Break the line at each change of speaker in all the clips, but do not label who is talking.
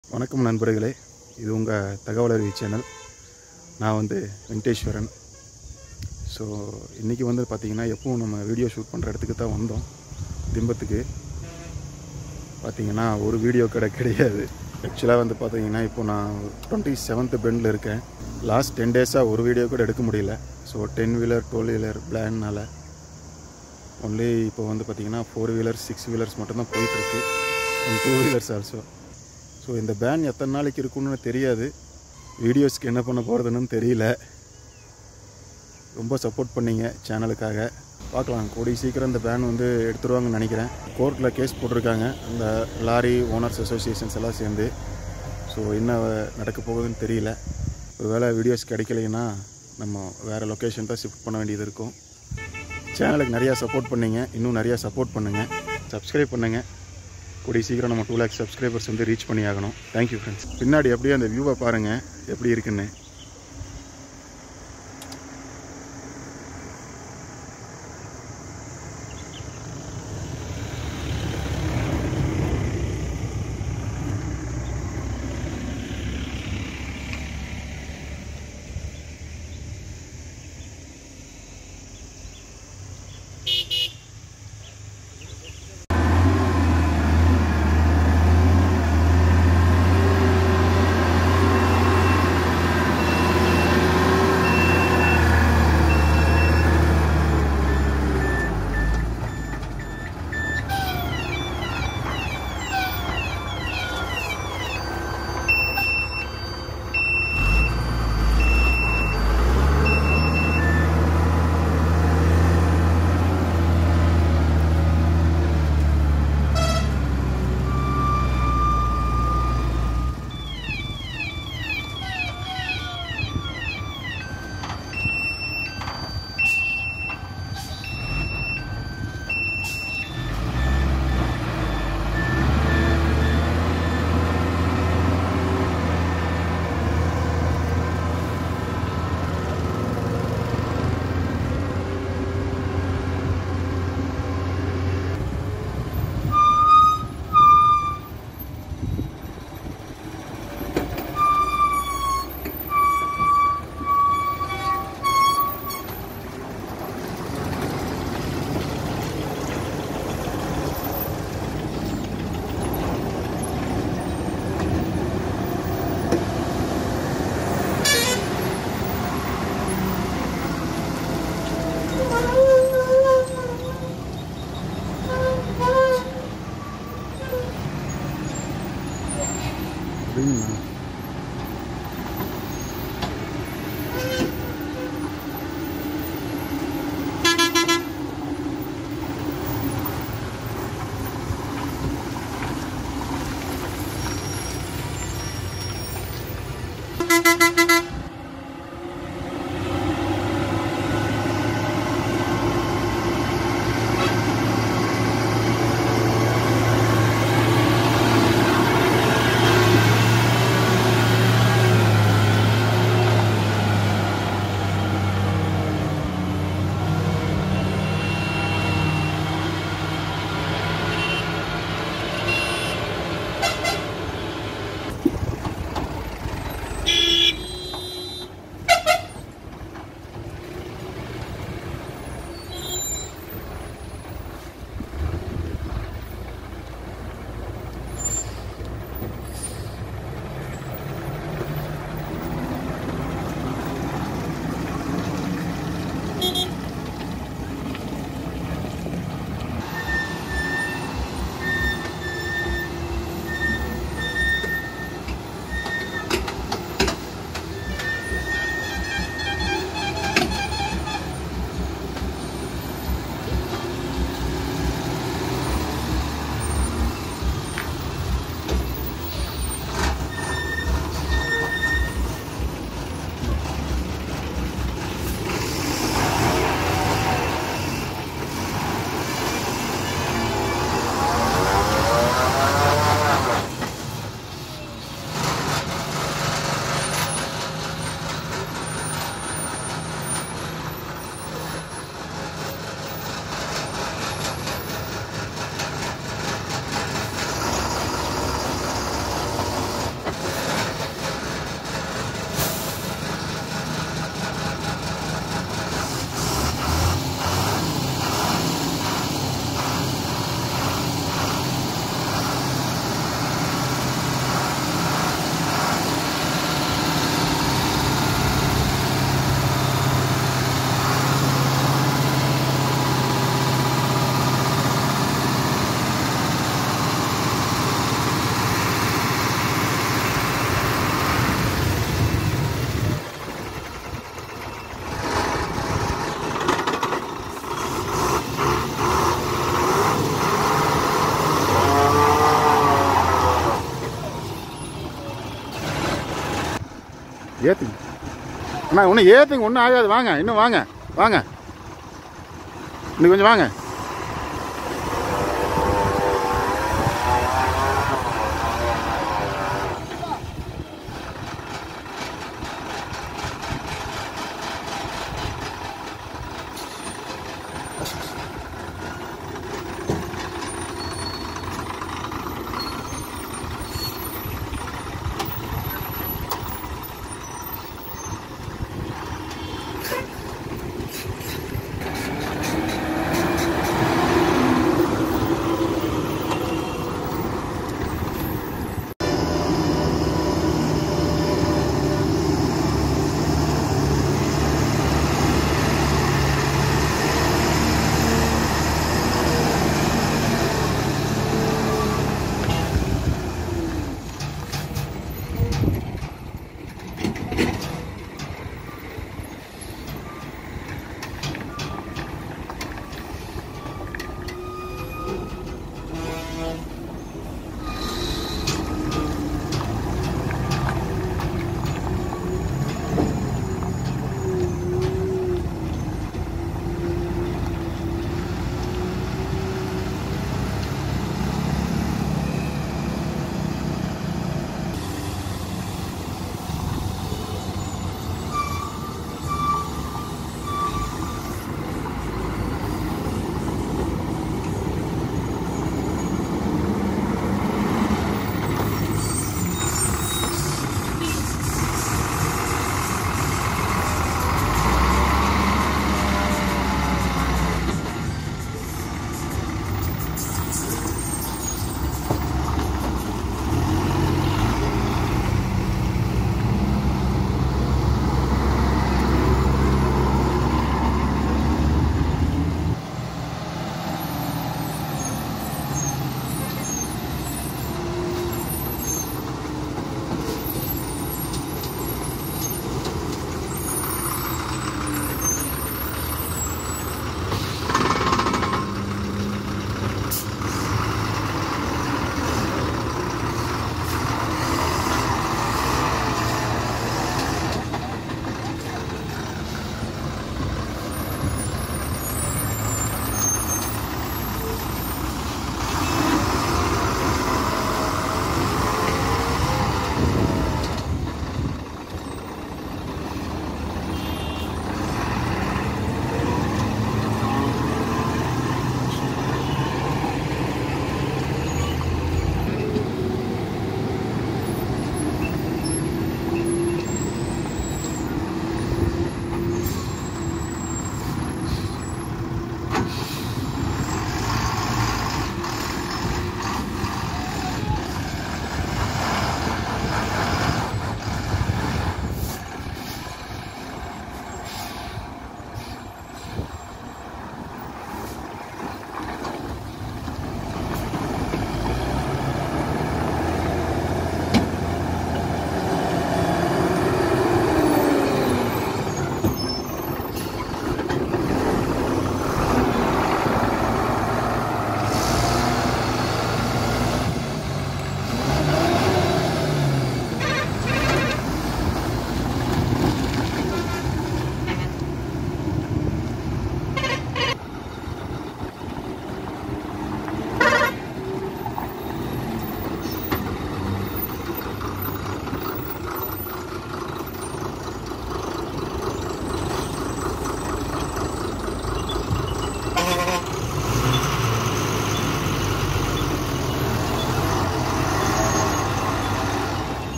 வணக்கம் நண்பர்களே இது உங்கள் தகவல் அறிவி சேனல் நான் வந்து வெங்கடேஸ்வரன் ஸோ இன்றைக்கி வந்து பார்த்திங்கன்னா எப்பவும் நம்ம வீடியோ ஷூட் பண்ணுற இடத்துக்கு தான் வந்தோம் திம்பத்துக்கு பார்த்திங்கன்னா ஒரு வீடியோ கடை கிடையாது ஆக்சுவலாக வந்து பார்த்தீங்கன்னா இப்போ நான் டுவெண்ட்டி செவன்த் பெண்டில் இருக்கேன் லாஸ்ட் டென் டேஸாக ஒரு வீடியோ கூட எடுக்க முடியல so ten wheeler twelve wheeler பிளான்னால் ஒன்லி இப்போ வந்து பார்த்திங்கன்னா ஃபோர் வீலர்ஸ் சிக்ஸ் வீலர்ஸ் மட்டும்தான் போயிட்டுருக்கு and two wheelers also so இந்த பேன் எத்தனை நாளைக்கு இருக்குன்னு தெரியாது வீடியோஸ்க்கு என்ன பண்ண போகிறதுன்னு தெரியல ரொம்ப சப்போர்ட் பண்ணீங்க சேனலுக்காக பார்க்கலாம் கூடிய சீக்கிரம் இந்த பேன் வந்து எடுத்துருவாங்கன்னு நினைக்கிறேன் கோர்ட்டில் கேஸ் போட்டிருக்காங்க அந்த லாரி ஓனர்ஸ் அசோசியேஷன்ஸ் எல்லாம் சேர்ந்து ஸோ என்ன நடக்க போகுதுன்னு தெரியல ஒருவேளை வீடியோஸ் கிடைக்கலைன்னா நம்ம வேறு லொக்கேஷன் தான் ஷிஃப்ட் பண்ண வேண்டியது இருக்கும் சேனலுக்கு நிறையா சப்போர்ட் பண்ணீங்க இன்னும் நிறையா சப்போர்ட் பண்ணுங்கள் சப்ஸ்கிரைப் பண்ணுங்கள் கூடிய சீக்கிரம் நம்ம டூ லேக்ஸ் சப்ஸ்கிரைபர்ஸ் வந்து ரீச் பண்ணி ஆகணும் தேங்க்யூ ஃப்ரெண்ட்ஸ் பின்னாடி அப்படியே அந்த வியூவை பாருங்கள் எப்படி இருக்குன்னு அப்படிங்களா ஏற்றுங்க அண்ணா ஒன்றும் ஏற்றுங்க ஒன்றும் ஆகாது வாங்க இன்னும் வாங்க வாங்க இன்னும் கொஞ்சம் வாங்க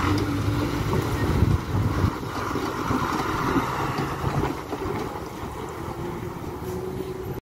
பண்ணுங்கள்